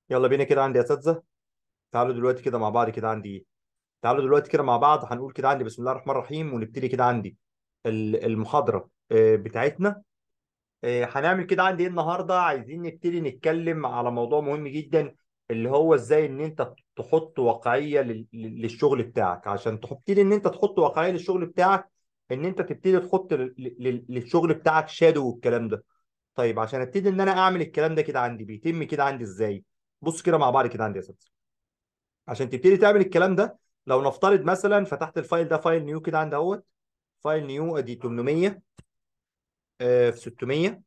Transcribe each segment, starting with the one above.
يلا بينا كده عندي يا اساتذه تعالوا دلوقتي كده مع بعض كده عندي ايه تعالوا دلوقتي كده مع بعض هنقول كده عندي بسم الله الرحمن الرحيم ونبتدي كده عندي ال- المحاضره آه، بتاعتنا آه، هنعمل كده عندي ايه النهارده عايزين نبتدي نتكلم على موضوع مهم جدا اللي هو ازاي ان انت تحط واقعيه لل- لل- للشغل بتاعك عشان تبتدي ان انت تحط واقعيه للشغل بتاعك ان انت تبتدي تحط لل- لل- للشغل بتاعك شادو والكلام ده طيب عشان ابتدي ان انا اعمل الكلام ده كده عندي بيتم كده عندي ازاي بص كده مع بعض كده عندي يا اساتذه عشان تبتدي تعمل الكلام ده لو نفترض مثلا فتحت الفايل ده فايل نيو كده عند اهوت فايل نيو ادي 800 آه، في 600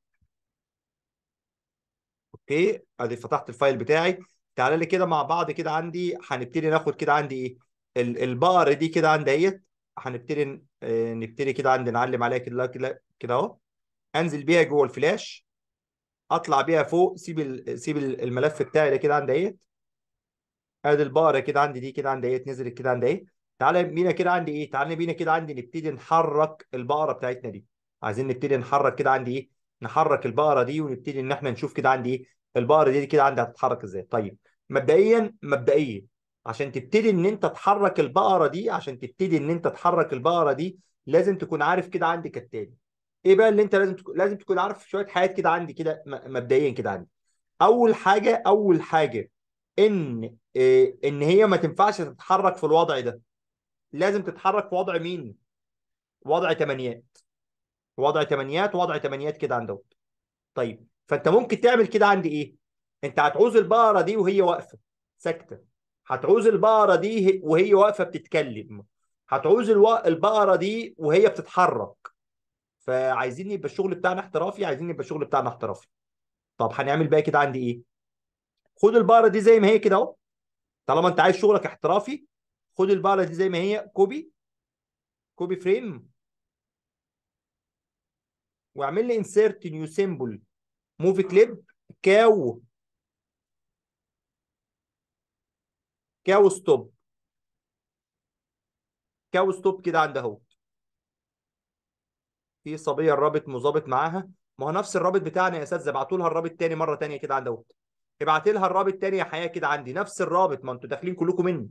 اوكي ادي فتحت الفايل بتاعي تعالى لي كده مع بعض كده عندي هنبتدي ناخد كده عندي ايه ال- البقره دي كده عندي اهيت هنبتدي ن- آه، نبتدي كده عندي نعلم عليها كده كده كده اهو انزل بيها جوه الفلاش اطلع بيها فوق سيب ال- سيب ال- الملف بتاعي ده كده عندي اهيت ادي البقره كده عندي دي كده عندي اهيت نزلت كده عندي اهي تعالى بينا كده عندي ايه تعالى بينا كده عندي نبتدي نحرك البقره بتاعتنا دي عايزين نبتدي نحرك كده عندي ايه نحرك البقره دي ونبتدي ان احنا نشوف كده عندي ايه البقره دي كده عندي هتتحرك ازاي طيب مبدئيا مبدئيا عشان تبتدي ان انت تحرك البقره دي عشان تبتدي ان انت تحرك البقره دي لازم تكون عارف كده عندي كالتالي ايه بقى اللي انت لازم تكون لازم تكون عارف شويه حاجات كده عندي كده م- مبدئيا كده عندي اول حاجه اول حاجه ان إيه ان هي ما تنفعش تتحرك في الوضع ده لازم تتحرك في وضع مين وضع تمانيات وضع تمانيات وضع تمانيات كده عند دوت طيب فانت ممكن تعمل كده عندي ايه انت هتعوز البقره دي وهي واقفه ساكته هتعوز البقره دي وهي واقفه بتتكلم هتعوز الو... البقره دي وهي بتتحرك فعايزين يبقى الشغل بتاعنا احترافي عايزين يبقى الشغل بتاعنا احترافي طب هنعمل بقى كده عندي ايه خد البقره دي زي ما هي كده اهو طالما انت عايز شغلك احترافي خد البقره دي زي ما هي كوبي كوبي فريم واعمل لي انسيرت نيو سيمبل موف كليب كاو كاو ستوب كاو ستوب كده عند اهو في صبيه الرابط مظابط معاها ما هو نفس الرابط بتاعنا يا اساتذه ابعتوا لها الرابط تاني مره تانيه كده عند اهو ابعت لها الرابط تاني يا حياه كده عندي نفس الرابط ما انتوا داخلين كلكم مني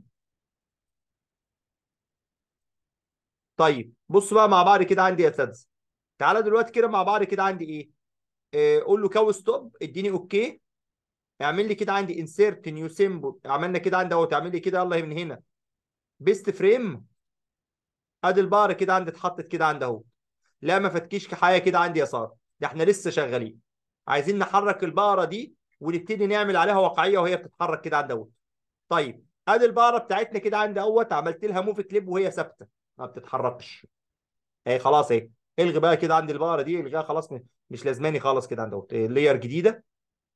طيب بصوا بقى مع بعض كده عندي يا اساتذه تعالى دلوقتي كده مع بعض كده عندي ايه آه، قول له كاو ستوب اديني اوكي اعمل لي كده عندي انسيرت نيو سيمبل عملنا كده عندي اهو تعمل لي كده يلا من هنا بيست فريم ادي البار كده عندي اتحطت كده عند اهو لا ما فتكيش حاجه كده عندي يا ساره ده احنا لسه شغالين عايزين نحرك البقره دي ونبتدي نعمل عليها واقعيه وهي بتتحرك كده عند اهوت طيب ادي البقره بتاعتنا كده عند اهوت عملت لها موف كليب وهي ثابته ما بتتحركش اهي خلاص اهي الغي بقى كده عند البقره دي الغيها خلاص م- مش لازماني خالص كده عند اهوت لير جديده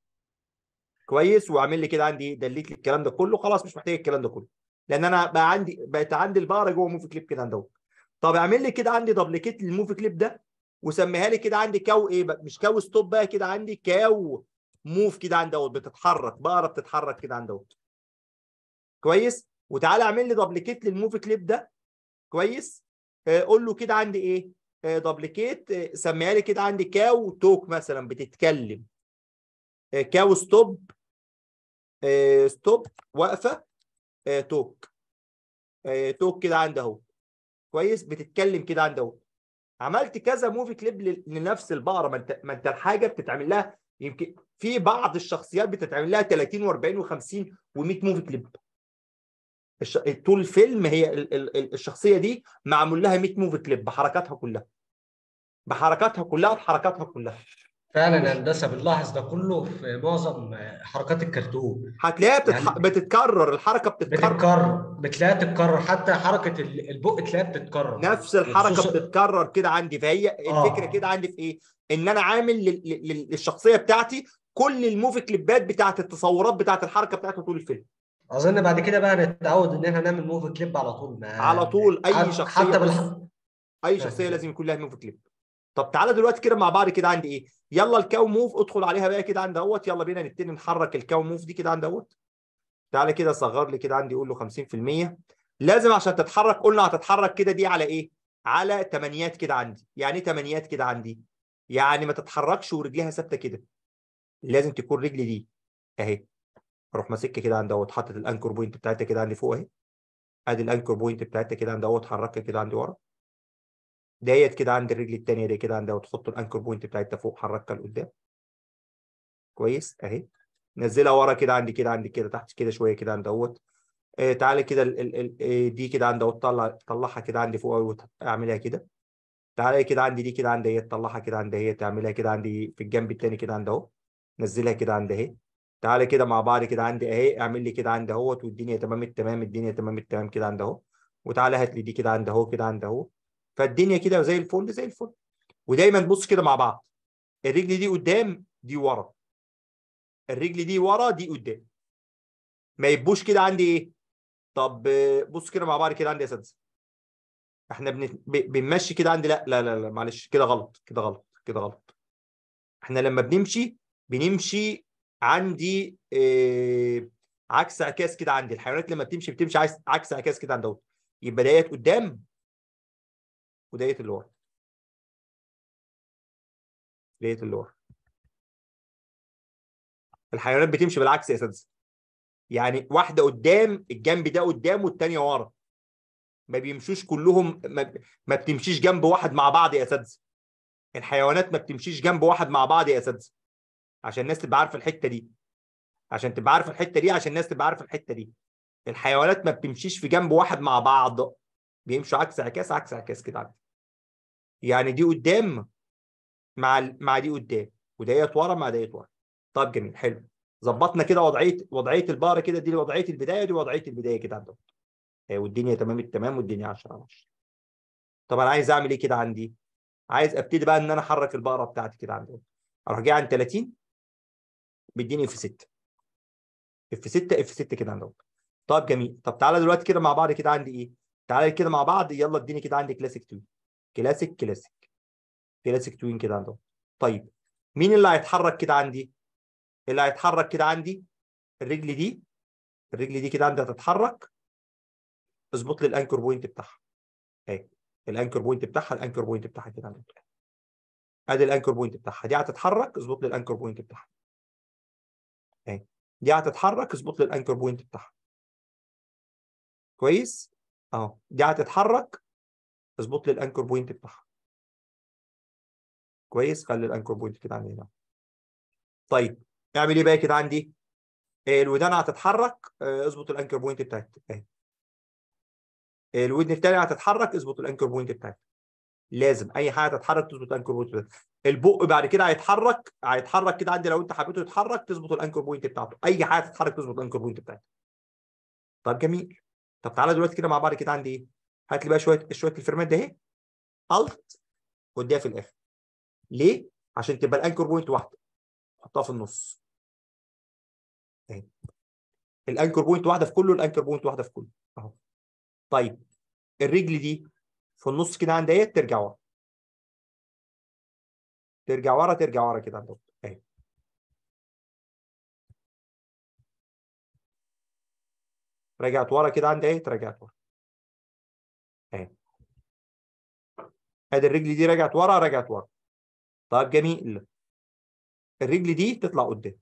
كويس واعمل لي كده عندي ايه دليت لي الكلام ده كله خلاص مش محتاج الكلام ده كله لان انا بقى عندي بقت عندي البقره جوه موف كليب كده عند اهوت طب اعمل لي كده عندي دبليكيت للموف كليب ده وسميها لي كده عندي كاو ايه بقى مش كاو ستوب بقى كده عندي كاو موف كده عند اهوت بتتحرك بقره بتتحرك كده عند اهوت كويس وتعالى اعمل لي دبليكيت للموف كليب ده كويس آه، قول له كده عندي ايه آه، دبليكيت آه، سميها لي كده عندي كاو توك مثلا بتتكلم آه، كاو ستوب آه، ستوب واقفه آه، توك آه، توك كده عندي اهو كويس بتتكلم كده عندي اهو عملت كذا موفي كليب ل- لنفس البقره ما انت ما انت الحاجه بتتعمل لها يمكن في بعض الشخصيات بتتعمل لها 30 و40 و50 و100 موفي كليب الش... طول الفيلم هي ال... ال... ال- الشخصيه دي معمول لها 100 موفي كليب بحركاتها كلها بحركاتها كلها بحركاتها كلها فعلا هندسه بنلاحظ ده كله في معظم حركات الكرتون هتلاقيها بتتح... يعني- بتتكرر الحركه بتتكرر بتتكرر بتلاقيها تتكرر حتى حركه ال- البق تلاقيها بتتكرر نفس الحركه وخصوصا- بتتكرر كده عندي فهي الفكره آه. كده عندي في ايه ان انا عامل لل... لل... للشخصيه بتاعتي كل الموفي كليبات بتاعت التصورات بتاعت الحركه بتاعتها طول الفيلم اظن بعد كده بقى نتعود ان احنا نعمل موفي كليب على طول ما على طول اي حت- شخصيه حتى بص، بالح... اي شخصيه لازم يكون لها موفي كليب طب تعالى دلوقتي كده مع بعض كده عندي ايه يلا الكاو موف ادخل عليها بقى كده عند اهوت يلا بينا نبتدي نحرك الكاو موف دي كده عند اهوت تعالى كده صغر لي كده عندي قول له 50% لازم عشان تتحرك قلنا هتتحرك كده دي على ايه على تمانيات كده عندي يعني ايه تمانيات كده عندي يعني ما تتحركش ورجليها ثابته كده لازم تكون رجلي دي اهي اروح ماسكها كده عند اهوت حاطط الانكر بوينت بتاعتها كده عندي فوق اهي ادي الانكر بوينت بتاعتها كده عند اهوت حركها كده عندي ورا ديت كده عند الرجل الثانيه دي كده عند اهوت تحط الانكر بوينت بتاعتها فوق حركها لقدام كويس اهي نزلها ورا كده عندي كده عندي كده تحت كده شويه كده عند اهوت آه تعالى كده ال ال ال آه، دي كده عند اهوت طلع طلعها كده عندي فوق اهوت اعملها كده تعالى كده عندي دي كده عند اهي تطلعها كده عند اهي تعملها كده عندي في الجنب الثاني كده عند اهو نزلها كده عند اهي تعالى كده مع بعض كده عندي اهي اعمل لي كده عند اهوت والدنيا تمام التمام الدنيا تمام التمام كده عند اهو وتعالى هات لي دي كده عند اهو كده عند اهو فالدنيا كده زي الفل زي الفل ودايما بص كده مع بعض الرجل دي قدام دي ورا الرجل دي ورا دي قدام ما يبقوش كده عندي ايه طب آه، بص كده مع بعض كده عندي يا اساتذه احنا بن... ب- بنمشي كده عندي لا لا لا, لا معلش كده غلط كده غلط كده غلط احنا لما بنمشي بنمشي عندي اه... عكس عكاس كده عندي الحيوانات لما بتمشي بتمشي عكس عكس عكاس كده عند اهو يبقى ديت قدام وديت اللي ورا ديت اللي ورا الحيوانات بتمشي بالعكس يا اساتذه يعني واحده قدام الجنب ده قدام والتانيه ورا ما بيمشوش كلهم ما, ما بتمشيش جنب واحد مع بعض يا اساتذه الحيوانات ما بتمشيش جنب واحد مع بعض يا اساتذه عشان الناس تبقى عارفه الحته دي عشان تبقى عارفه الحته دي عشان الناس تبقى عارفه الحته دي الحيوانات ما بتمشيش في جنب واحد مع بعض بيمشوا عكس عكاس عكس عكاس كده عندي يعني دي قدام مع ال- مع دي قدام وديت ورا مع ديت ورا طب جميل حلو ظبطنا كده وضعيه وضعيه البقره كده دي وضعيه البدايه ودي وضعيه البدايه كده عندهم آه، والدنيا تمام التمام والدنيا 10 على 10 طب انا عايز اعمل ايه كده عندي عايز ابتدي بقى ان انا احرك البقره بتاعتي كده عندهم اروح جاي عند 30 بيديني اف 6 اف 6 اف 6 كده عندهم طب جميل طب تعالى دلوقتي كده مع بعض كده عندي ايه تعالى كده مع بعض يلا اديني كده عندي كلاسيك توين كلاسيك كلاسيك كلاسيك توين كده عندهم طيب مين اللي هيتحرك كده عندي اللي هيتحرك كده عندي الرجل دي الرجل دي كده عندي هتتحرك اظبط لي الانكر بوينت بتاعها اهي الانكر بوينت بتاعها الانكر بوينت بتاعها كده عندي ادي الانكر بوينت بتاعها دي هتتحرك اظبط لي الانكر بوينت بتاعها اهي دي هتتحرك اظبط لي الانكر بوينت بتاعها كويس اهو دي هتتحرك اظبط لي الانكر بوينت بتاعها كويس خلي الانكر بوينت كده عندي هنا طيب اعمل ايه بقى كده عندي آه، الودان هتتحرك آه، اظبط الانكر بوينت بتاعتها اهي آه، الودن الثانيه هتتحرك اظبط الانكر بوينت بتاعتها لازم اي حاجه تتحرك تظبط الانكر بوينت بتاعتها البق بعد كده هيتحرك هيتحرك كده عندي لو انت حبيته يتحرك تظبط الانكر بوينت بتاعته اي حاجه تتحرك تظبط الانكر بوينت بتاعتها طب جميل طب تعالى دلوقتي كده مع بعض كده عندي ايه هات لي بقى شويه شويه الفريمات ده اهي الت واديها في الاخر ليه عشان تبقى الانكر بوينت واحده حطها في النص اهي الانكر بوينت واحده في كله الانكر بوينت واحده في كله اهو طيب الرجل دي في النص كده عند اهي ترجع ورا ترجع ورا ترجع ورا كده عند اهي رجعت ورا كده عند اهي رجعت ورا اهي ادي الرجل دي رجعت ورا رجعت ورا طيب جميل الرجل دي تطلع قدام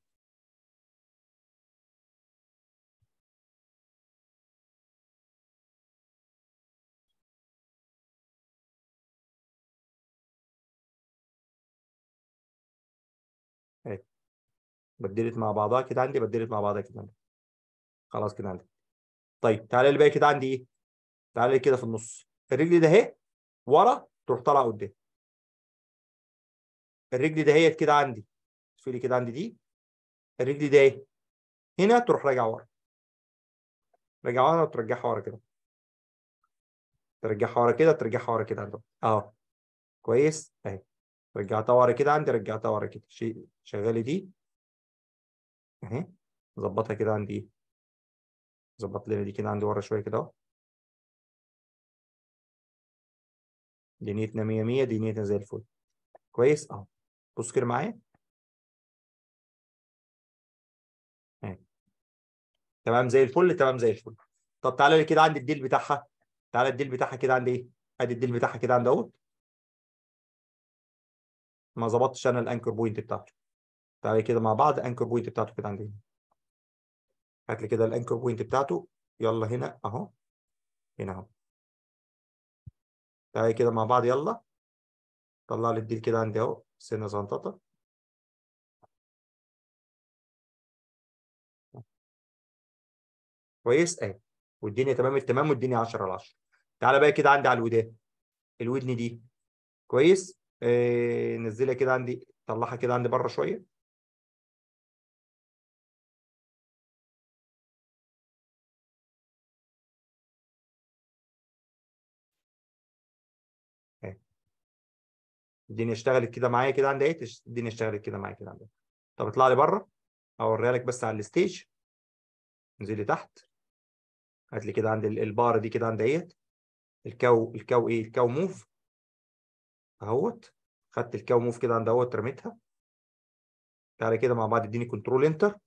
اهي بدلت مع بعضها كده عندي بدلت مع بعضها كده عندي خلاص كده عندي طيب تعالى اللي باقي كده عندي ايه تعالى لي كده في النص الرجل ده اهي ورا تروح طالعه قدام الرجل ده هي كده عندي في لي كده عندي دي الرجل ده اهي هنا تروح راجع ورا راجع ورا وترجعها ورا كده ترجعها ورا كده ترجعها ورا كده عندهم اهو كويس اهي رجعتها ورا كده عندي رجعتها ورا كده شيء شغالي دي اهي ظبطها كده عندي ايه ظبط لنا دي كده عندي ورا شويه كده اهو دنيتنا 100 100 دنيتنا زي الفل كويس اهو بص كده معايا اهي تمام زي الفل تمام زي الفل طب تعالى لي كده عندي الديل بتاعها تعالى الديل بتاعها كده عندي ايه ادي الديل بتاعها كده عندي اهوت ما ظبطتش انا الانكر بوينت بتاعته تعالى كده مع بعض انكر بوينت بتاعته كده عندي هات لي كده الانكر بوينت بتاعته يلا هنا اهو هنا اهو تعالى كده مع بعض يلا طلع لي الديل كده عندي اهو سنه زنططه كويس اهي والدنيا تمام التمام والدنيا 10 على 10 تعالى بقى كده عندي على الودان الودن دي كويس آه نزلها كده عندي طلعها كده عندي بره شويه اهي الدنيا اشتغلت كده معايا كده عندي ايه الدنيا اشتغلت كده معايا كده عندي طب اطلع لي بره اوريها لك بس على الستيج انزل لي تحت هات لي كده عند ال- البار دي كده عند اهيت الكاو الكاو ايه الكاو موف اهوت خدت الكاو موف كده عند اهوت رميتها تعالى كده مع بعض اديني كنترول انتر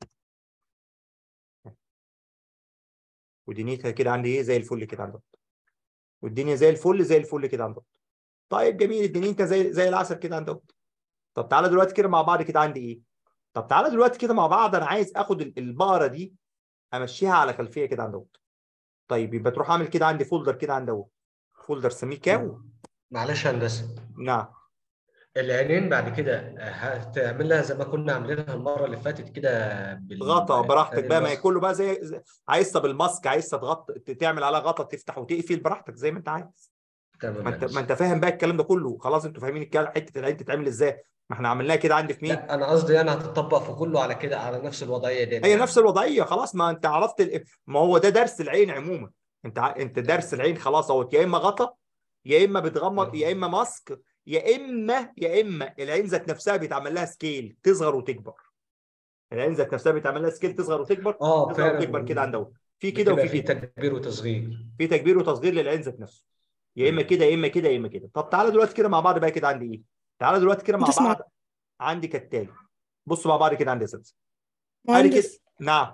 ودنيتها كده عندي ايه زي الفل كده عند اهوت والدنيا زي الفل زي الفل كده عند اهوت طيب جميل الدنيا انت زي زي العسل كده عند اهوت طب تعالى دلوقتي كده مع بعض كده عندي ايه طب تعالى دلوقتي كده مع بعض انا عايز اخد ال- البقره دي امشيها على خلفيه كده عند اهوت طيب يبقى تروح اعمل كده عندي فولدر كده عند اهوت فولدر سميه كاو معلش يا هندسه نعم العينين بعد كده هتعمل لها زي ما كنا عاملينها المره اللي فاتت كده بال غطا براحتك بقى ما هي الماسك. كله بقى زي زي- عايزها بالماسك عايزها تغطي تعمل عليها غطا تفتح وتقفل براحتك زي ما انت عايز تمام ما يا انت ما هندسة. انت فاهم بقى الكلام ده كله خلاص انتوا فاهمين الكلام حته العين تتعمل ازاي ما احنا عملناها كده عندي في مين لا انا قصدي يعني هتطبق في كله على كده على نفس الوضعيه دي هي نفس الوضعيه خلاص ما انت عرفت ال... ما هو ده درس العين عموما انت ع... انت درس العين خلاص اهوت يا اما غطا يا اما بتغمض يا اما ماسك يا اما يا اما العين ذات نفسها بيتعمل لها سكيل تصغر وتكبر العين ذات نفسها بيتعمل لها سكيل تصغر وتكبر اه تصغر وتكبر فعلا كده عند اهوت في كده بتبقى وفي في كده تكبير وتصغير في تكبير وتصغير للعين ذات نفسه يا اما مم. كده يا اما كده يا اما كده طب تعالى دلوقتي كده مع بعض بقى كده عندي ايه تعالى دلوقتي كده مع تسمع. بعض عندي كالتالي بصوا مع بعض كده عندي يا اساتذه ادي كده مهندس نعم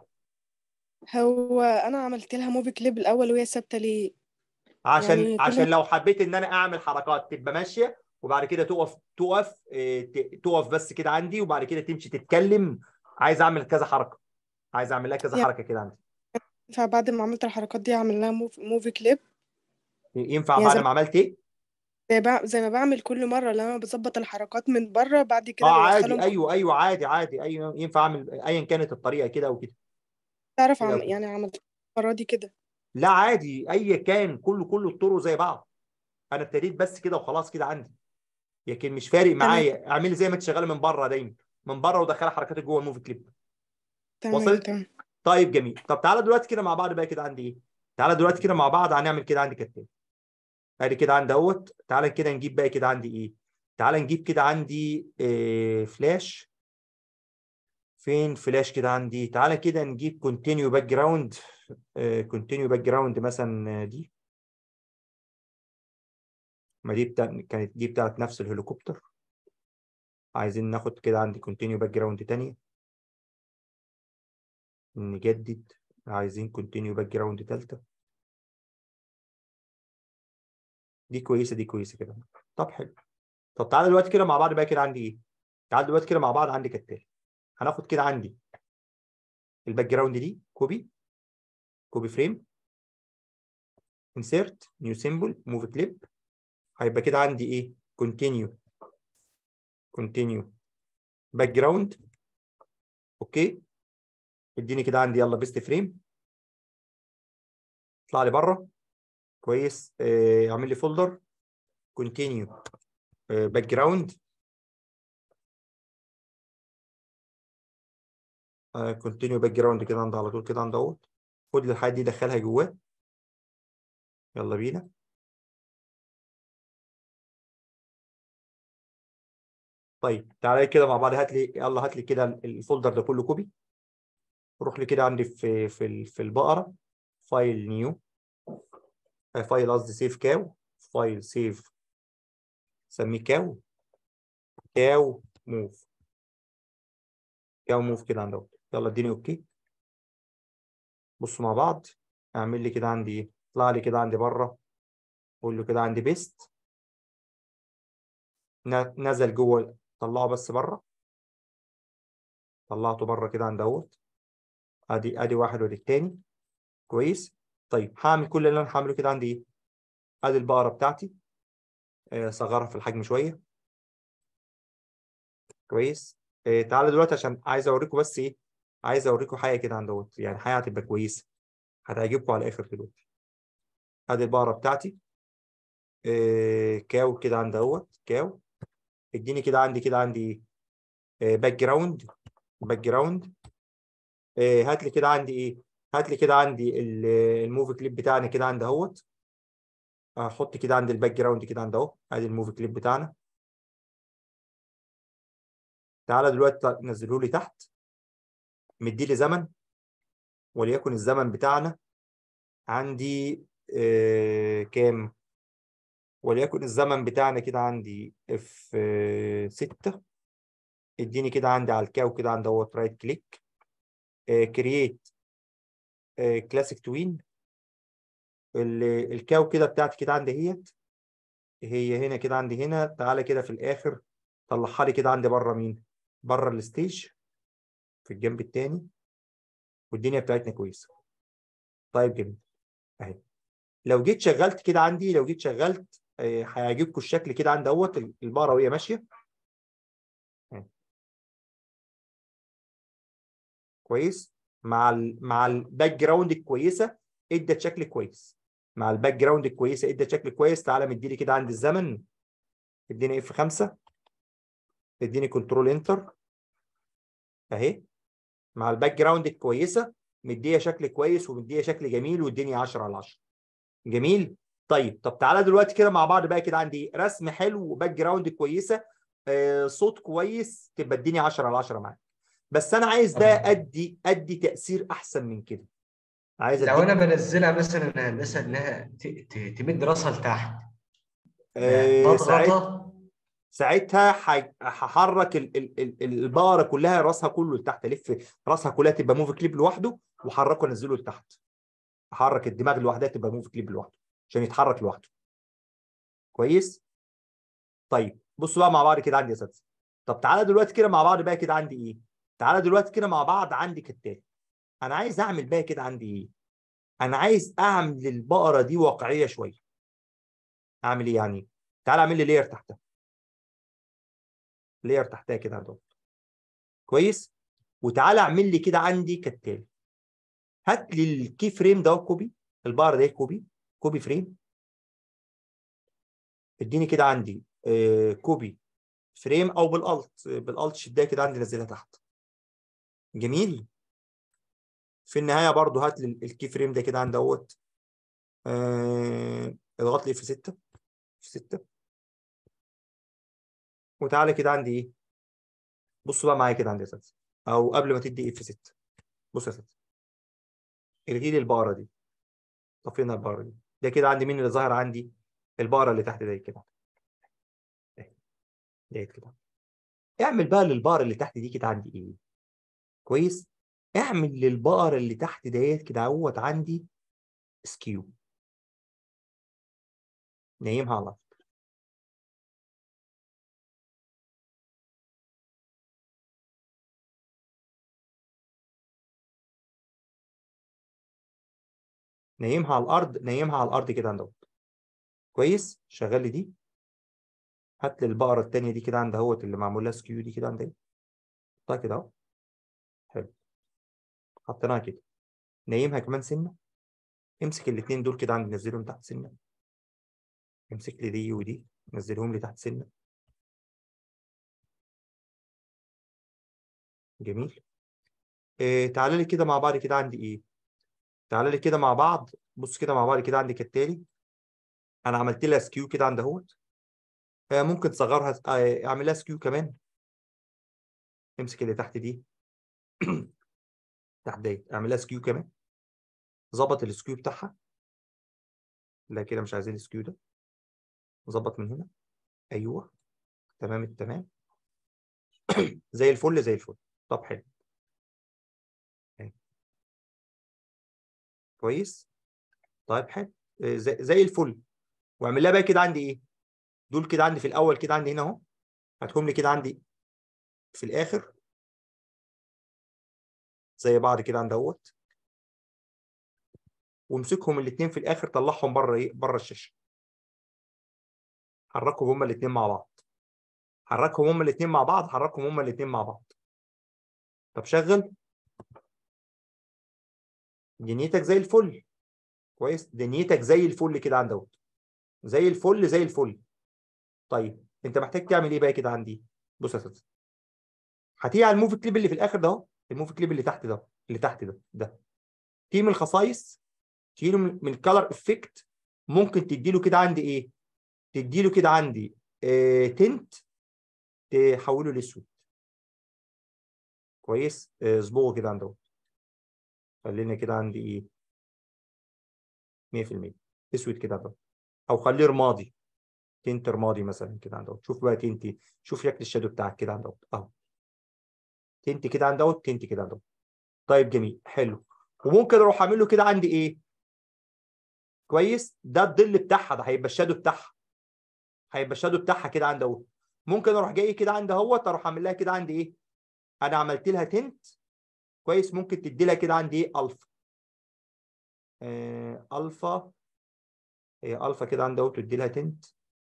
هو انا عملت لها موفي كليب الاول وهي ثابته ليه عشان يعني كل عشان ما- لو حبيت ان انا اعمل حركات تبقى ماشيه وبعد كده تقف تقف إيه، ت- تقف بس كده عندي وبعد كده تمشي تتكلم عايز اعمل كذا حركه عايز اعمل لها كذا يا- حركه كده عندي فبعد ما عملت الحركات دي اعمل لها موف- موفي كليب ينفع يا بعد زلمة. ما عملت ايه؟ زي, بع... زي ما بعمل كل مره لما انا بظبط الحركات من بره بعد كده اه عادي بدخلهم ايوه ايوه عادي عادي ايوه ينفع اعمل ايا كانت الطريقه كده وكده تعرف كده عم... وكده. يعني عملت المره دي كده لا عادي ايا كان كله كله الطرق زي بعض انا ابتديت بس كده وخلاص كده عندي لكن مش فارق معايا اعملي زي ما انت شغاله من بره دايما من بره ودخلي حركاتك جوه الموفي كليب تمام وصلت؟ تمام طيب جميل طب تعالى دلوقتي كده مع بعض بقى كده عندي ايه تعالى دلوقتي كده مع بعض هنعمل كده عندي كالتالي ادي كده عندي اهوت تعالى كده نجيب بقى كده عندي ايه تعالى نجيب كده عندي إيه فلاش فين فلاش كده عندي تعالى كده نجيب كونتينيو باك جراوند كونتينيو باك جراوند مثلا آه، دي ما دي بتاع كانت دي بتاعت نفس الهليكوبتر عايزين ناخد كده عندي كونتينيو باك جراوند تانية نجدد عايزين كونتينيو باك جراوند تالتة دي كويسة دي كويسة كده طب حلو طب تعالى دلوقتي كده مع بعض بقى كده عندي ايه تعالى دلوقتي كده مع بعض عندي كالتالي هناخد كده عندي الباك جراوند دي كوبي كوبي فريم انسيرت نيو سيمبل موف كليب هيبقى كده عندي ايه كونتينيو كونتينيو باك جراوند اوكي اديني كده عندي يلا بيست فريم اطلع لي بره كويس آه، اعمل لي فولدر كونتينيو باك جراوند كونتينيو باك جراوند كده عند على طول كده عند اهوت خد لي الحاجات دي دخلها جواه يلا بينا طيب تعالى كده مع بعض هات لي يلا هات لي كده الفولدر ده كله كوبي روح لي كده عندي في في ال- في البقره فايل نيو فايل قصدي سيف كاو فايل سيف سميه كاو كاو موف كاو موف كده عند اهوت يلا اديني اوكي بصوا مع بعض اعمل لي كده عندي ايه اطلع لي كده عندي بره قول له كده عندي بيست ن- نزل جوه طلعه بس بره طلعته بره كده عند اهوت ادي ادي واحد وادي التاني كويس طيب هعمل كل اللي انا هعمله كده عندي ايه ادي البقره بتاعتي آه، صغرها في الحجم شويه كويس آه، تعالى دلوقتي عشان عايز اوريكم بس ايه عايز اوريكم حاجه كده عند دوت يعني حاجه هتبقى كويسه هتعجبكم على الاخر دلوقتي ادي البقره بتاعتي آه، كاو كده عند دوت كاو اديني كده عندي كده عندي ايه باك جراوند باك جراوند هات لي كده عندي ايه هات لي كده عندي ال- الموفي كليب بتاعنا كده عند اهوت هحط كده عند الباك جراوند كده عند اهو ادي الموفي كليب بتاعنا تعالى دلوقتي نزله لي تحت مدي لي زمن وليكن الزمن بتاعنا عندي آه كام وليكن الزمن بتاعنا كده عندي اف 6 اديني كده عندي على الكاو كده عند اهوت رايت كليك كرييت كلاسيك توين الكاو كده بتاعتي كده عندي اهيت هي هنا كده عندي هنا تعالى كده في الاخر طلعها لي كده عندي بره مين بره الستيج في الجنب التاني والدنيا بتاعتنا كويسه طيب جميل اهي لو جيت شغلت كده عندي لو جيت شغلت آه، هيعجبكم الشكل كده عند اهوت البقره وهي ماشيه أهي. كويس مع ال مع الباك جراوند الكويسه ادت شكل كويس مع الباك جراوند الكويسه ادت شكل كويس تعالى مديلي كده عند الزمن اديني اف 5 اديني كنترول انتر اهي مع الباك جراوند الكويسه مديها شكل كويس ومديها شكل جميل والدنيا 10 على 10 جميل طيب طب تعالى دلوقتي كده مع بعض بقى كده عندي رسم حلو وباك جراوند كويسه آه صوت كويس تبقى الدنيا 10 على 10 معاك بس انا عايز ده طبعاً. ادي ادي تاثير احسن من كده عايز لو ادي انا بنزلها مثلا هندسه انها ت- ت- تمد راسها لتحت آه بضغط ساعتها ساعتها ح- هحرك ال- ال- ال- البقره كلها راسها كله لتحت الف راسها كلها تبقى موفي كليب لوحده واحركه انزله لتحت احرك الدماغ لوحدها تبقى موفي كليب لوحده عشان يتحرك لوحده كويس طيب بصوا بقى مع بعض كده عندي يا اساتذه طب تعالى دلوقتي كده مع بعض بقى كده عندي ايه تعالى دلوقتي كده مع بعض عندي كالتالي انا عايز اعمل بقى كده عندي ايه انا عايز اعمل البقره دي واقعيه شويه اعمل ايه يعني تعالى اعمل لي لير تحتها لير تحتها كده عندهم كويس وتعالى اعمل لي كده عندي كالتالي هات لي الكي فريم ده كوبي البقره ده كوبي كوبي فريم اديني كده عندي آه كوبي فريم او بالالت بالالت شدها كده عندي نزلها تحت جميل في النهايه برضو هات لي الكي فريم ده كده عند اهوت آه اضغط لي في 6 في 6 وتعالى كده عندي ايه بصوا بقى معايا كده عندي يا اساتذه او قبل ما تدي اف 6 بص يا اساتذه الغي لي البقره دي طب فين البقره دي ده كده عندي مين اللي ظاهر عندي البقره اللي تحت دي كده اهي. ديت كده اعمل بقى للبقره اللي تحت دي كده عندي ايه كويس اعمل للبقره اللي تحت ديت كده اهوت عندي سكيو نايمها على الأرض. نايمها على الارض نايمها على الارض كده عند كويس شغل لي دي هات لي البقره التانيه دي كده عند اهوت اللي معمول لها سكيو دي كده عند ايه حطها كده اهو حلو حطيناها كده نايمها كمان سنه امسك الاثنين دول كده عندي نزلهم تحت سنه امسك لي دي ودي نزلهم لي تحت سنه جميل إيه تعالى لي كده مع بعض كده عندي ايه تعالى لي كده مع بعض بص كده مع بعض كده عندي كالتالي انا عملت لها سكيو كده عند اهوت آه ممكن تصغرها آه اعمل لها سكيو كمان امسك اللي تحت دي تحت ديت اعمل لها سكيو كمان ظبط السكيو بتاعها لا كده مش عايزين السكيو ده ظبط من هنا ايوه تمام التمام زي الفل زي الفل طب حلو أهي. كويس طيب حلو آه، زي, زي الفل واعمل لها بقى كده عندي ايه دول كده عندي في الاول كده عندي هنا اهو هاتهم لي كده عندي في الاخر زي بعض كده عند اهوت وامسكهم الاثنين في الاخر طلعهم بره ايه بره الشاشه حركهم هما الاثنين مع بعض حركهم هما الاثنين مع بعض حركهم هما الاثنين مع بعض طب شغل دنيتك زي الفل كويس دنيتك زي الفل كده عند اهوت زي الفل زي الفل طيب انت محتاج تعمل ايه بقى كده عندي بص يا استاذ هتيجي على الموفي كليب اللي في الاخر ده اهو الموفي كليب اللي تحت ده اللي تحت ده ده تيجي من الخصائص تشيله من من الكالر افكت ممكن تديله كده عندي ايه تديله كده عندي اه تنت تحوله لاسود كويس اه، اصبغه كده عنده خلينا كده عندي ايه 100% اسود كده عنده او خليه رمادي تنت رمادي مثلا كده عنده شوف بقى تنتي شوف شكل الشادو بتاعك كده عنده اهو تنت كده عنده تنت كده عنده طيب جميل حلو وممكن اروح اعمل له كده عندي ايه كويس ده الظل بتاعها ده هيبقى الشادو بتاعها هيبقى الشادو بتاعها كده عند اهو ممكن اروح جاي كده عند اهوت اروح اعمل لها كده عندي ايه انا عملت لها تنت كويس ممكن تدي لها كده عندي ايه الفا آه الفا هي الفا كده عند اهو تدي لها تنت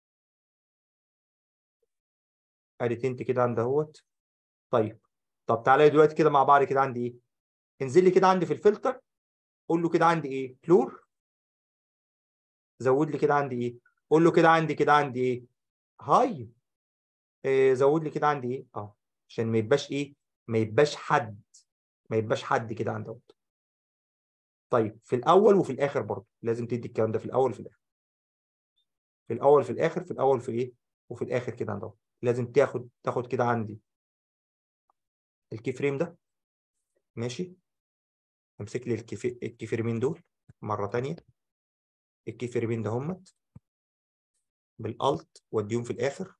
ادي تنت كده عند اهوت طيب طب تعالى دلوقتي كده مع بعض كده عندي ايه انزل لي كده عندي في الفلتر قول له كده عندي ايه بلور زود لي كده عندي ايه قول له كده عندي كده عندي ايه هاي إيه زود لي كده عندي ايه اه عشان ما يبقاش ايه ما يبقاش حد ما يبقاش حد كده عند اهوت طيب في الاول وفي الاخر برضه لازم تدي الكلام ده في الاول وفي الاخر في الاول وفي الاخر في الاول في ايه وفي الاخر كده عند اهوت لازم تاخد تاخد كده عندي الكي فريم ده ماشي امسك لي الكي الكي فريمين دول مره تانية الكي فريمين ده همت بالالت واديهم في الاخر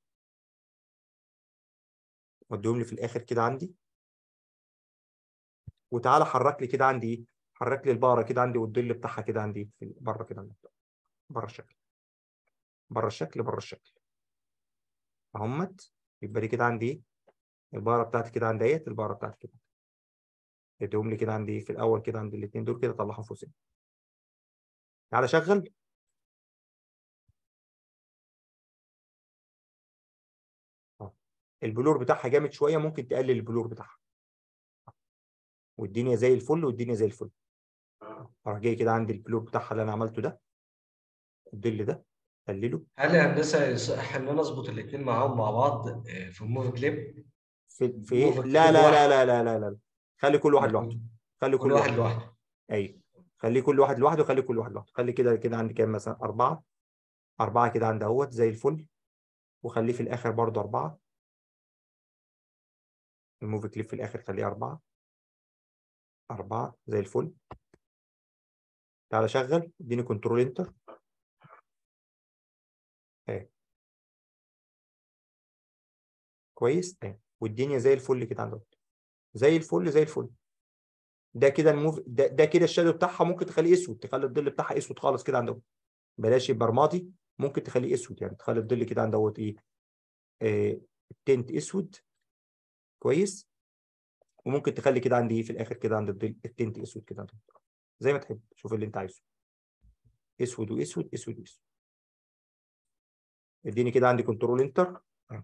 واديهم لي في الاخر كده عندي وتعالى حرك لي كده عندي ايه حرك لي البقره كده عندي والظل بتاعها كده عندي في بره كده عندي. بره الشكل بره الشكل بره الشكل اهمت يبقى دي كده عندي ايه البقره بتاعتي كده عندي اهيت البقره بتاعتي كده اديهم لي كده عندي في الاول كده عند الاثنين دول كده طلعهم فوق تعالى شغل البلور بتاعها جامد شويه ممكن تقلل البلور بتاعها والدنيا زي الفل والدنيا زي الفل اروح جاي كده عندي البلور بتاعها اللي انا عملته ده الظل ده قلله هل يا هندسه يصح ان انا اظبط الاثنين معاهم مع بعض آه، في الموفي كليب في في ايه موفي لا كليب لا واحد. لا لا لا لا لا خلي كل واحد لوحده خلي كل واحد لوحده ايوه خليه كل واحد لوحده خلي كل واحد لوحده خلي كده كده عندي كام مثلا أربعة أربعة كده عند اهوت زي الفل وخليه في الآخر برضه أربعة الموفي كليب في الآخر خليه أربعة أربعة زي الفل تعالى شغل اديني كنترول انتر اهي كويس اهي والدنيا زي الفل كده عندهم زي الفل زي الفل ده كده الموف ده, ده كده الشادو بتاعها ممكن تخليه اسود تخلي الظل بتاعها اسود خالص كده عندهم بلاش يبقى رمادي ممكن تخليه اسود يعني تخلي الظل كده عند دوت ايه آه التنت اسود كويس وممكن تخلي كده عندي ايه في الاخر كده عند الظل التنت اسود كده عندهم. زي ما تحب شوف اللي انت عايزه اسود واسود اسود واسود اديني كده عندي كنترول انتر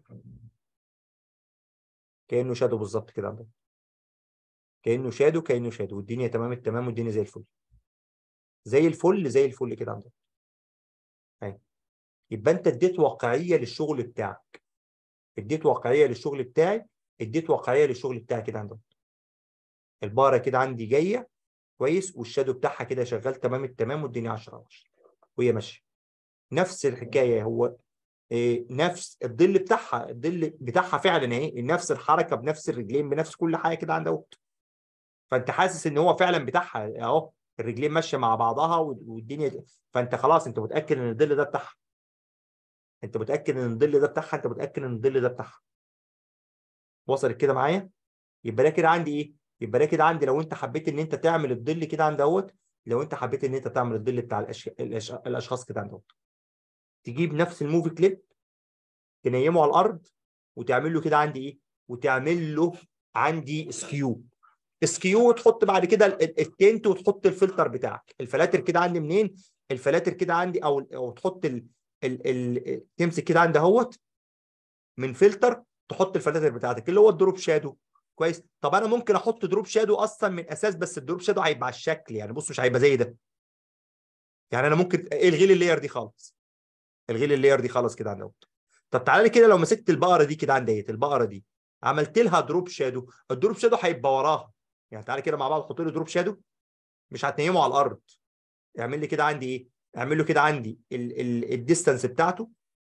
كانه شادو بالظبط كده عندهم كانه شادو كانه شادو والدنيا تمام التمام والدنيا زي الفل زي الفل زي الفل كده عندهم اهي يبقى انت اديت واقعيه للشغل بتاعك اديت واقعيه للشغل بتاعي اديت واقعيه للشغل بتاعي كده عندهم الباره كده عندي جايه كويس والشادو بتاعها كده شغال تمام التمام والدنيا 10 على 10 وهي ماشيه نفس الحكايه هو إيه نفس الظل بتاعها الظل بتاعها فعلا اهي نفس الحركه بنفس الرجلين بنفس كل حاجه كده عند اهوت فانت حاسس ان هو فعلا بتاعها اهو الرجلين ماشيه مع بعضها والدنيا فانت خلاص انت متاكد ان الظل ده بتاعها انت متاكد ان الظل ده بتاعها انت متاكد ان الظل ده بتاعها وصلت كده معايا يبقى ده كده عندي ايه يبقى ده كده عندي لو انت حبيت ان انت تعمل الظل كده عند اهوت لو انت حبيت ان انت تعمل الظل بتاع الأش... الأش... الاشخاص كده عند اهوت تجيب نفس الموفي كليب تنيمه على الارض وتعمل له كده عندي ايه وتعمل له عندي سكيو سكيو وتحط بعد كده ال- ال- التنت وتحط الفلتر بتاعك الفلاتر كده عندي منين الفلاتر كده عندي او او تحط ال ال ال تمسك كده عندي اهوت من فلتر تحط الفلاتر بتاعتك اللي هو الدروب شادو كويس طب انا ممكن احط دروب شادو اصلا من اساس بس الدروب شادو هيبقى على الشكل يعني بص مش هيبقى زي ده يعني انا ممكن الغي لي اللاير دي خالص الغي لي اللاير دي خالص كده عندي اهوت طب تعالى لي كده لو مسكت البقره دي كده عندي اهيت البقره دي عملت لها دروب شادو الدروب شادو هيبقى وراها يعني تعالى كده مع بعض حط لي دروب شادو مش هتنيمه على الارض اعمل لي كده عندي ايه اعمل له كده عندي ال ال الديستانس بتاعته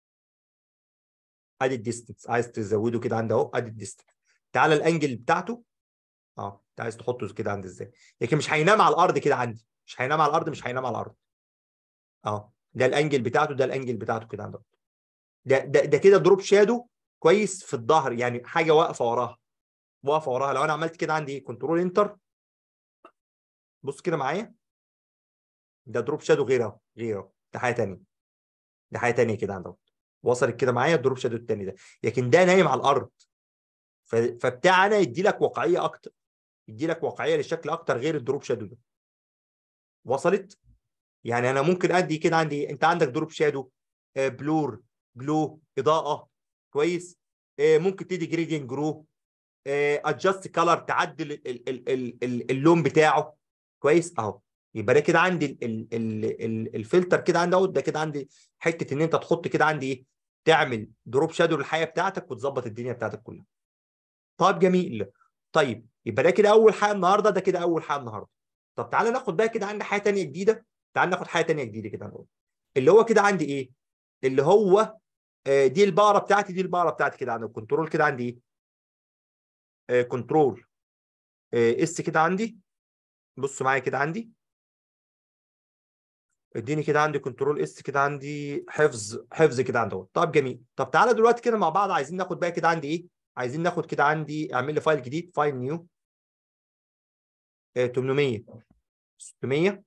ادي الديستانس عايز تزوده كده عندي اهو ادي الديستانس تعالى الانجل بتاعته اه انت عايز تحطه كده عندي ازاي لكن مش هينام على الارض كده عندي مش هينام على الارض مش هينام على الارض اه ده الانجل بتاعته ده الانجل بتاعته كده عندي ده ده ده كده دروب شادو كويس في الظهر يعني حاجه واقفه وراها واقفه وراها لو انا عملت كده عندي ايه كنترول انتر بص كده معايا ده دروب شادو غير اهو غير اهو ده حاجه ثانيه ده حاجه ثانيه كده عندك وصلت كده معايا الدروب شادو الثاني ده لكن ده نايم على الارض ف... فبتاع انا يدي لك واقعيه اكتر يدي لك واقعيه للشكل اكتر غير الدروب شادو ده وصلت يعني انا ممكن ادي كده عندي انت عندك دروب شادو آه بلور جلو اضاءه كويس آه ممكن تدي جريدينت جرو ادجست كلر تعدل ال ال ال ال ال اللون بتاعه كويس اهو يبقى ده كده عندي ال ال ال ال الفلتر كده عندي اهو ده كده عندي حته ان انت تحط كده عندي ايه تعمل دروب شادو للحياه بتاعتك وتظبط الدنيا بتاعتك كلها طيب جميل طيب يبقى ده كده اول حاجه النهارده ده كده اول حاجه النهارده طب تعالى ناخد بقى كده عندي حاجه ثانيه جديده تعالى ناخد حاجه ثانيه جديده كده نقول اللي هو كده عندي ايه اللي هو آه دي البقره بتاعتي دي البقره بتاعتي كده عندي الكنترول كده عندي ايه آه كنترول آه اس كده عندي بص معايا كده عندي اديني كده عندي كنترول اس كده عندي حفظ حفظ كده عندي اهو طب جميل طب تعالى دلوقتي كده مع بعض عايزين ناخد بقى كده عندي ايه عايزين ناخد كده عندي اعمل لي فايل جديد فايل نيو آه 800 600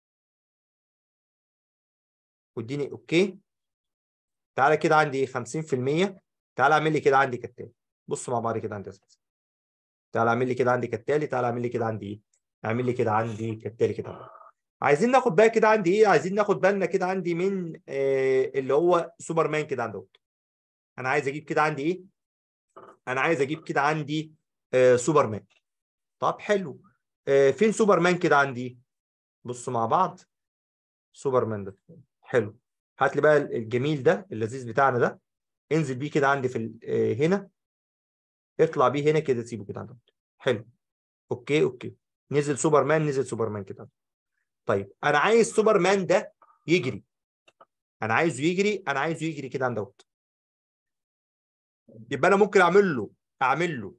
واديني اوكي تعالى كده عندي ايه 50% تعالى اعمل لي كده عندي كالتالي بصوا مع بعض كده عندي اساس تعالى اعمل لي كده عندي كالتالي تعالى اعمل لي كده عندي ايه اعمل لي كده عندي كالتالي كده عايزين ناخد بقى كده عندي ايه عايزين ناخد بالنا كده عندي من آه اللي هو سوبرمان كده عندي انا عايز اجيب كده عندي ايه انا عايز اجيب كده عندي آه سوبرمان طب حلو آه فين سوبرمان كده عندي بصوا مع بعض سوبرمان ده حلو هات لي بقى الجميل ده اللذيذ بتاعنا ده انزل بيه كده عندي في آه هنا اطلع بيه هنا كده سيبه كده عندك حلو اوكي اوكي نزل سوبرمان نزل سوبرمان كده طيب انا عايز سوبرمان ده يجري انا عايزه يجري انا عايزه يجري كده عند دوت يبقى انا ممكن اعمل له اعمل له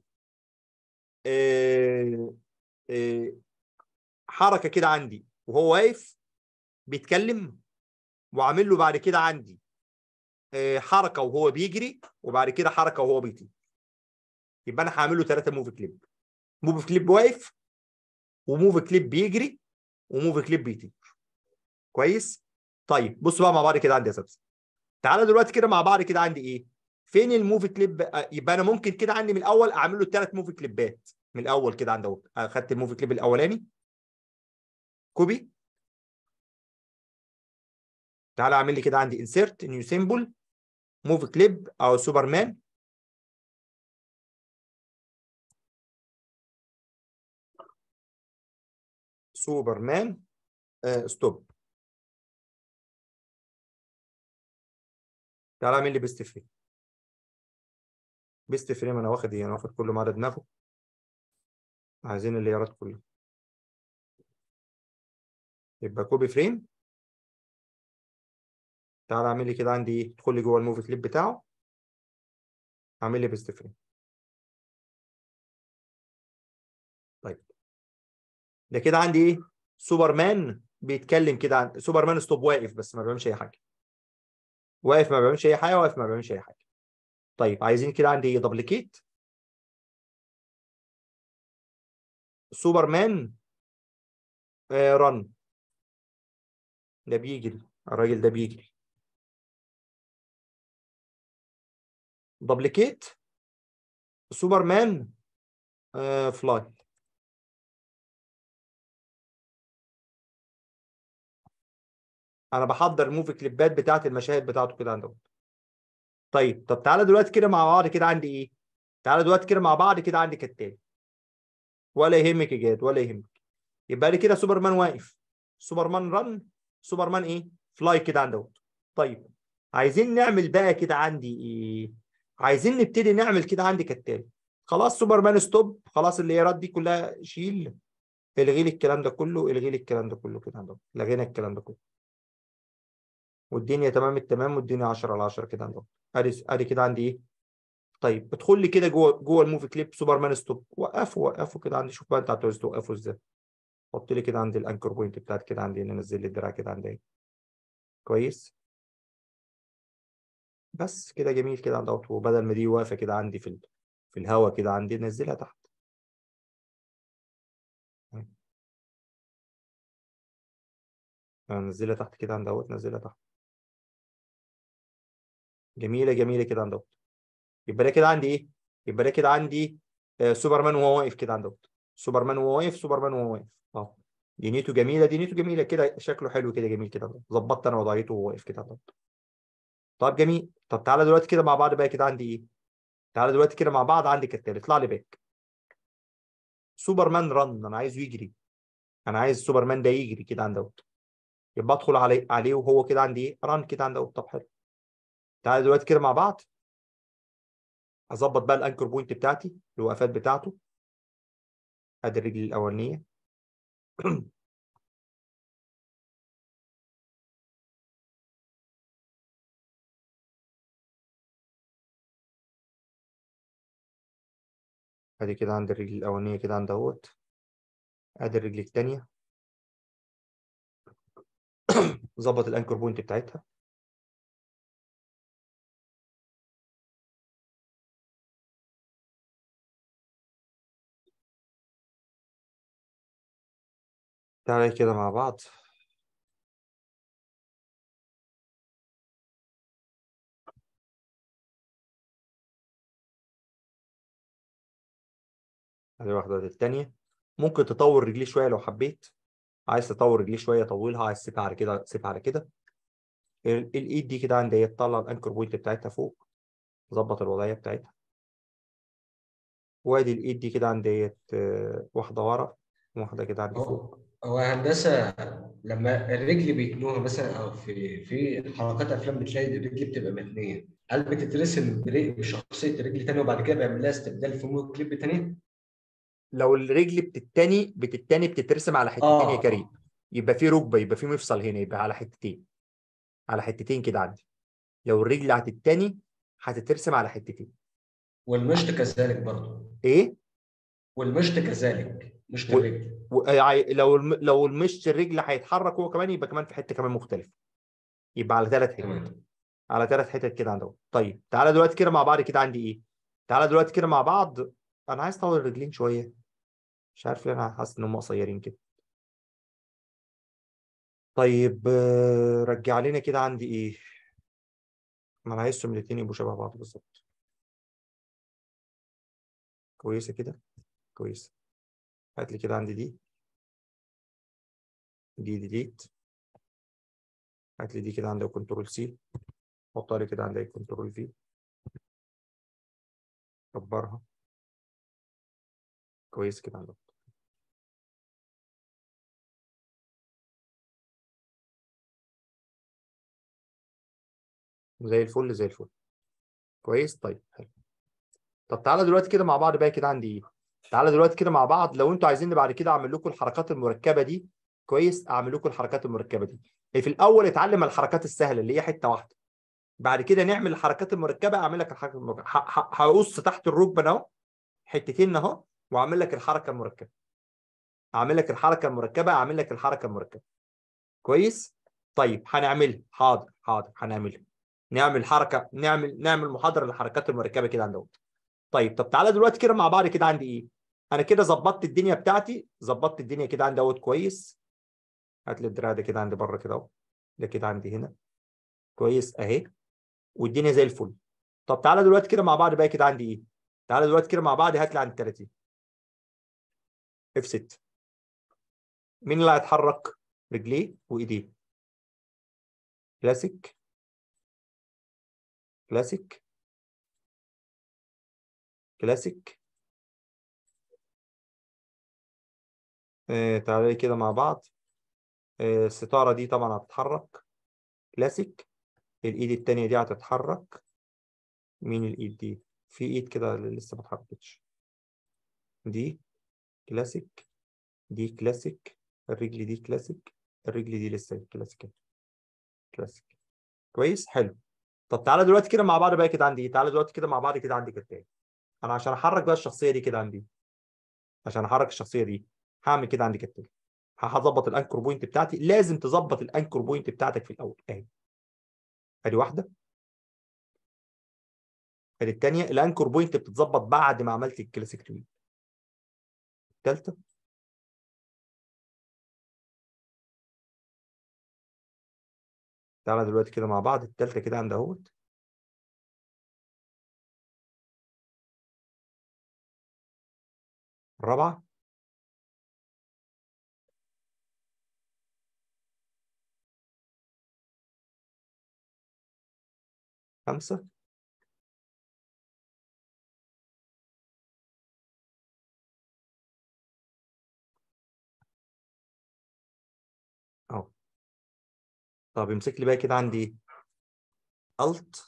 إيه إيه حركه كده عندي وهو واقف بيتكلم واعمل له بعد كده عندي إيه حركه وهو بيجري وبعد كده حركه وهو بيطير يبقى انا هعمل له ثلاثه موف كليب موف كليب واقف وموف كليب بيجري وموف كليب بيطير كويس طيب بصوا بقى مع بعض كده عندي يا سبس تعالى دلوقتي كده مع بعض كده عندي ايه فين الموفي كليب يبقى انا ممكن كده عندي من الاول اعمل له ثلاث موفي كليبات من الاول كده عندي اهو اخدت الموفي كليب الاولاني كوبي تعالى اعمل لي كده عندي انسيرت نيو سيمبل موفي كليب او سوبرمان سوبرمان آه ستوب تعالى اعمل لي بيست فريم بيست فريم انا واخد ايه انا واخد كله ما عدا دماغه عايزين الليارات كلها يبقى كوبي فريم تعالى اعمل لي كده عندي ايه ادخل لي جوه الموفي كليب بتاعه اعمل لي بيست فريم طيب ده كده عندي ايه سوبرمان بيتكلم كده عن سوبرمان ستوب واقف بس ما بيعملش اي حاجه واقف ما بيعملش اي حاجه واقف ما بيعملش اي حاجه طيب عايزين كده عندي ايه دبليكيت سوبرمان آه رن ده بيجري الراجل ده بيجري دبليكيت سوبرمان آه فلاي انا بحضر الموفي كليبات بتاعت المشاهد بتاعته كده عندهم طيب طب تعالى دلوقتي كده مع بعض كده عندي ايه تعالى دلوقتي كده مع بعض كده عندي كالتالي ولا يهمك يا جاد ولا يهمك يبقى لي كده سوبرمان واقف سوبرمان رن سوبرمان ايه فلاي كده عندهم طيب عايزين نعمل بقى كده عندي ايه عايزين نبتدي نعمل كده عندي كالتالي خلاص سوبرمان ستوب خلاص اللي هي رد دي كلها شيل الغي لي الكلام ده كله الغي لي الكلام ده كله كده عندهم لغينا الكلام ده كله والدنيا تمام التمام والدنيا 10 على 10 كده عندهم ادي ادي كده عندي ايه طيب ادخل لي كده جوه جوه الموفي كليب سوبرمان ستوب وقفه وقفه كده عندي شوف بقى انت هتعوز توقفه ازاي حط لي كده عندي الانكر بوينت بتاعت كده عندي هنا نزل لي الدراع كده عندي اهي كويس بس كده جميل كده عند اوت وبدل ما دي واقفه كده عندي في ال... في الهواء كده عندي نزلها تحت نزلها تحت كده عند اوت نزلها تحت جميله جميله كده عند اوت يبقى ده كده عندي ايه يبقى ده كده عندي آه سوبرمان وهو واقف كده عند اوت سوبرمان وهو واقف سوبرمان وهو واقف اه دنيته جميله دنيته جميله كده شكله حلو كده جميل كده ظبطت انا وضعيته وهو واقف كده عند اوت طب جميل طب تعالى دلوقتي كده مع بعض بقى كده عندي ايه تعالى دلوقتي كده مع بعض عندي كالتالي اطلع لي باك سوبرمان رن انا عايزه يجري انا عايز سوبرمان ده يجري كده عند اوت يبقى ادخل عليه عليه وهو كده عندي ايه ران كده عند اوت طب حلو تعالى دلوقتي كده مع بعض اظبط بقى الانكر بوينت بتاعتي الوقفات بتاعته ادي الرجل الاولانيه ادي كده عند الرجل الاولانيه كده عند اهوت ادي الرجل الثانيه ظبط الانكر بوينت بتاعتها تعالى كده مع بعض ادي واحدة ادي التانية ممكن تطور رجليه شوية لو حبيت عايز تطور رجليه شوية طولها عايز تسيبها على كده سيبها على كده ال- الايد دي كده عندي هي تطلع الانكر بوينت بتاعتها فوق ظبط الوضعية بتاعتها وادي الايد دي كده عندي هي واحدة ورا وواحدة كده عندي فوق هو هو هندسه لما الرجل بيتنوها مثلا او في في حركات افلام بتلاقي الرجل بتبقى متنيه هل بتترسم بري- بشخصيه الرجل تاني وبعد كده بيعمل لها استبدال في مو كليب تاني؟ لو الرجل بتتني بتتني بتترسم على حتتين يا اه كريم يبقى في ركبة يبقى في مفصل هنا يبقى على حتتين على حتتين كده عندي لو الرجل هتتني هتترسم على حتتين والمشط كذلك برضه ايه والمشط كذلك مشط و- الرجل و- عاي- لو الم... لو المشط الرجل هيتحرك هو كمان يبقى كمان في حته كمان مختلفه يبقى على ثلاث حتت تمام على ثلاث حتت كده عندهم طيب تعالى دلوقتي كده مع بعض كده عندي ايه تعالى دلوقتي كده مع بعض انا عايز اطول الرجلين شويه مش عارف ليه انا حاسس ان هم قصيرين كده طيب آه، رجع لنا كده عندي ايه ما انا عايزهم الاثنين يبقوا شبه بعض بالظبط كويسه كده كويسه هات لي كده عندي دي دي ديليت هات لي دي كده عندي كنترول سي حطها لي كده عندي كنترول في كبرها كويس كده عندك زي الفل زي الفل كويس طيب حلو طب تعالى دلوقتي كده مع بعض بقى كده عندي ايه تعالى دلوقتي كده مع بعض لو انتوا عايزين بعد كده اعمل لكم الحركات المركبه دي كويس اعمل لكم الحركات المركبه دي إيه في الاول اتعلم الحركات السهله اللي هي حته واحده بعد كده نعمل الحركات المركبه اعمل لك الحركه المركبه ه- ه- هقص تحت الركبه اهو حتتين اهو واعمل لك الحركه المركبه اعمل لك الحركه المركبه اعمل لك الحركه المركبه كويس طيب هنعملها حاضر حاضر هنعملها نعمل حركه نعمل نعمل محاضره للحركات المركبه كده عندهم طيب طب تعالى دلوقتي كده مع بعض كده عندي ايه انا كده ظبطت الدنيا بتاعتي ظبطت الدنيا كده عندي اهوت كويس هات لي الدراع ده كده عندي بره كده اهو ده كده عندي هنا كويس اهي والدنيا زي الفل طب تعالى دلوقتي كده مع بعض بقى كده عندي ايه تعالى دلوقتي كده مع بعض هات لي عند 30 اف 6 مين اللي هيتحرك رجليه وايديه كلاسيك كلاسيك كلاسيك آه تعالى لي كده مع بعض آه الستارة دي طبعا هتتحرك كلاسيك الإيد التانية دي هتتحرك مين الإيد دي؟ في إيد كده لسه ما اتحركتش دي كلاسيك دي كلاسيك الرجل دي كلاسيك الرجل دي لسه كلاسيك كلاسيك كويس حلو طب تعالى دلوقتي كده مع بعض بقى كده عندي ايه تعالى دلوقتي كده مع بعض كده عندي كالتالي انا عشان احرك بقى الشخصيه دي كده عندي عشان احرك الشخصيه دي هعمل كده عندي كالتالي هظبط الانكر بوينت بتاعتي لازم تظبط الانكر بوينت بتاعتك في الاول اهي ادي واحده ادي الثانيه الانكر بوينت بتتظبط بعد ما عملت الكلاسيك توين الثالثه تعالى دلوقتي كده مع بعض الثالثه كده عند اهوت الرابعه خمسه اهو طب امسك لي بقى كده عندي ايه الت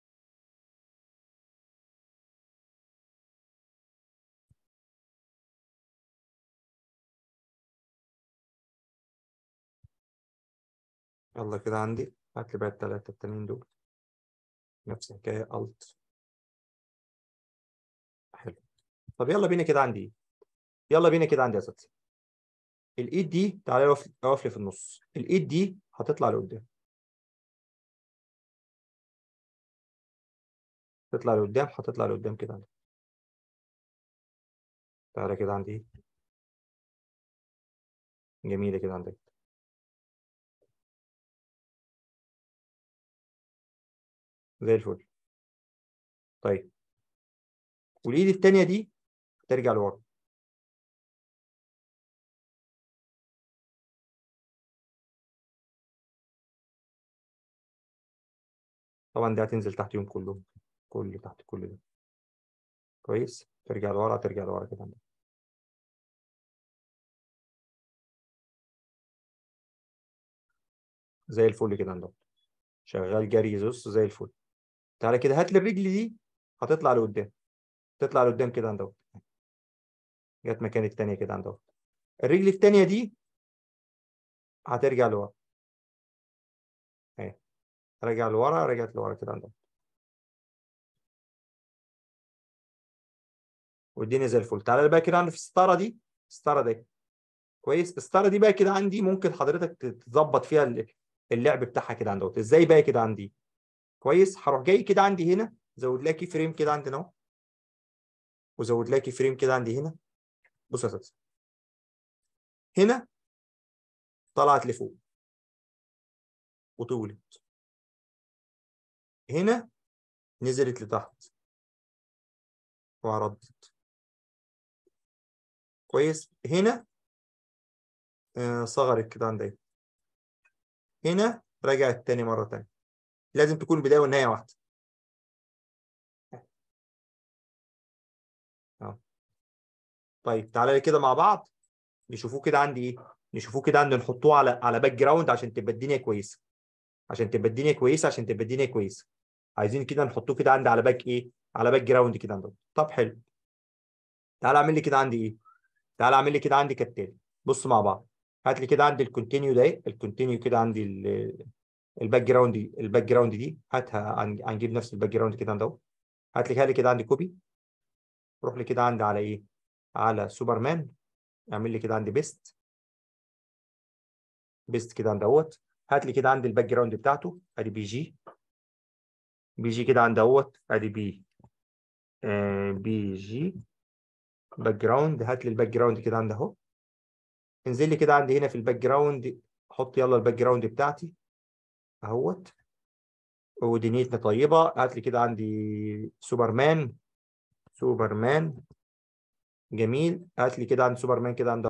يلا كده عندي هات لي بقى التلاتة التانيين دول نفس الحكاية الت حلو طب يلا بينا كده عندي ايه يلا بينا كده عندي يا اساتذة الايد دي تعالى اقف اقف لي في النص الايد دي هتطلع لقدام تطلع لقدام هتطلع لقدام كده عندي تعالى كده عندي ايه جميلة كده عندك زي الفل طيب والايد التانية دي هترجع لورا طبعا دي هتنزل تحتيهم كلهم كل تحت كل ده كويس ترجع لورا ترجع لورا كده عندك زي الفل كده عندك شغال جري زوس زي الفل تعالى كده هات لي الرجل دي هتطلع لقدام تطلع لقدام كده عندك جت مكان التانية كده عندك الرجل التانية دي هترجع لورا اهي رجع لورا رجعت لورا كده عندك والدنيا زي الفل تعالى بقى كده عندي في الستاره دي الستاره دي كويس الستاره دي بقى كده عندي ممكن حضرتك تظبط فيها اللعب بتاعها كده عندك ازاي بقى كده عندي كويس هروح جاي كده عندي هنا زود لها كي فريم كده عندنا اهو وزود لها كي فريم كده عندي هنا بص يا استاذ هنا طلعت لفوق وطولت هنا نزلت لتحت وعرضت كويس هنا آه صغرت كده عندي هنا رجعت تاني مرة تانية لازم تكون بداية والنهاية واحدة اه طيب تعالى كده مع بعض نشوفوه كده عندي ايه نشوفوه كده عندي نحطوه على على باك جراوند عشان تبقى الدنيا كويسة عشان تبقى الدنيا كويسة عشان تبقى الدنيا كويسة عايزين كده نحطوه كده عندي على باك ايه على باك جراوند كده عندنا طب حلو تعالى اعمل لي كده عندي ايه تعالى اعمل لي كده عندي كالتالي بص مع بعض هات لي كده عندي الكونتينيو ده الكونتينيو كده عندي الباك جراوند دي الباك جراوند دي هاتها هنجيب نفس الباك جراوند كده عندي اهو هات لي كده عندي كوبي روح لي كده عندي على ايه على سوبرمان اعمل لي كده عندي بيست بيست كده عند اهوت هات لي كده عندي الباك جراوند بتاعته ادي بي جي بي جي كده عند اهوت ادي بي آه بي جي باك جراوند هات لي الباك جراوند كده عند اهو انزل لي كده عندي هنا في الباك جراوند حط يلا الباك جراوند بتاعتي اهوت ودنيتنا طيبه هات لي كده عندي سوبرمان سوبرمان جميل هات لي كده عند سوبرمان كده عند